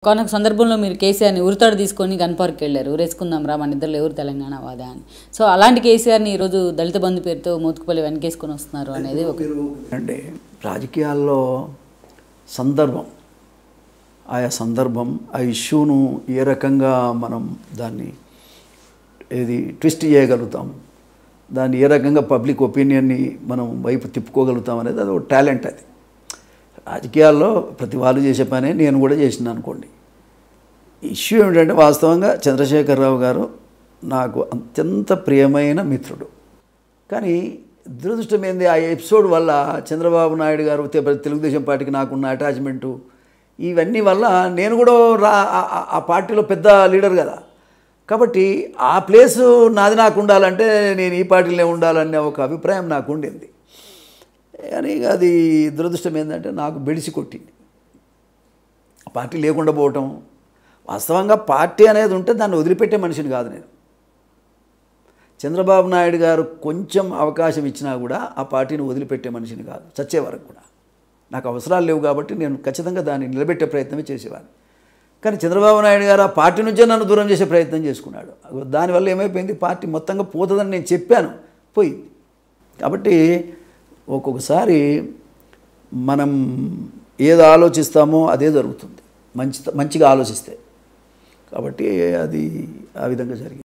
కొనొక సందర్భంలో మీరు కేసీఆర్ని ఉరితాడు తీసుకొని గన్ పార్క్ వెళ్ళారు రేసుకుందాం రా మన ఇద్దరు ఎవరు తెలంగాణ వాదా అని సో అలాంటి కేసీఆర్ని ఈరోజు దళిత బంధు పేరుతో మోతుకుపల్లి వెనకేసుకొని వస్తున్నారు అనేది ఒక అంటే రాజకీయాల్లో సందర్భం ఆయా సందర్భం ఆ ఇష్యూను ఏ రకంగా మనం దాన్ని ఏది ట్విస్ట్ చేయగలుగుతాం దాన్ని ఏ రకంగా పబ్లిక్ ఒపీనియన్ని మనం వైపు తిప్పుకోగలుగుతాం అనేది అది ఒక టాలెంట్ అది రాజకీయాల్లో ప్రతి వాళ్ళు చేసే పనే నేను కూడా చేసిన అనుకోండి ఇష్యూ ఏమిటంటే వాస్తవంగా చంద్రశేఖరరావు గారు నాకు అత్యంత ప్రియమైన మిత్రుడు కానీ దురదృష్టం ఏంది ఆ ఎపిసోడ్ వల్ల చంద్రబాబు నాయుడు గారు తె- తెలుగుదేశం పార్టీకి నాకున్న అటాచ్మెంటు ఇవన్నీ వల్ల నేను కూడా రా ఆ- ఆ- ఆ పార్టీలో పెద్ద లీడర్ కదా కాబట్టి ఆ ప్లేస్ నాది నాకు ఉండాలంటే నేను ఈ పార్టీలో ఉండాలనే ఒక అభిప్రాయం నాకు ఉండింది కానీ అది దురదృష్టం ఏంటంటే నాకు బెడిసి కొట్టింది ఆ పార్టీ లేకుండా పోవటం వాస్తవంగా పార్టీ అనేది ఉంటే దాన్ని వదిలిపెట్టే మనిషిని కాదు నేను చంద్రబాబు నాయుడు గారు కొంచెం అవకాశం ఇచ్చినా కూడా ఆ పార్టీని వదిలిపెట్టే మనిషిని కాదు చచ్చే వరకు కూడా నాకు అవసరాలు లేవు కాబట్టి నేను ఖచ్చితంగా దాన్ని నిలబెట్టే ప్రయత్నమే చేసేవాడిని కానీ చంద్రబాబు నాయుడు గారు ఆ పార్టీ నుంచే నన్ను దూరం చేసే ప్రయత్నం చేసుకున్నాడు దానివల్ల ఏమైపోయింది పార్టీ మొత్తంగా పోతుందని నేను చెప్పాను పోయింది కాబట్టి ఒక్కొక్కసారి మనం ఏది ఆలోచిస్తామో అదే జరుగుతుంది మంచి మంచిగా ఆలోచిస్తే కాబట్టి అది ఆ విధంగా జరిగింది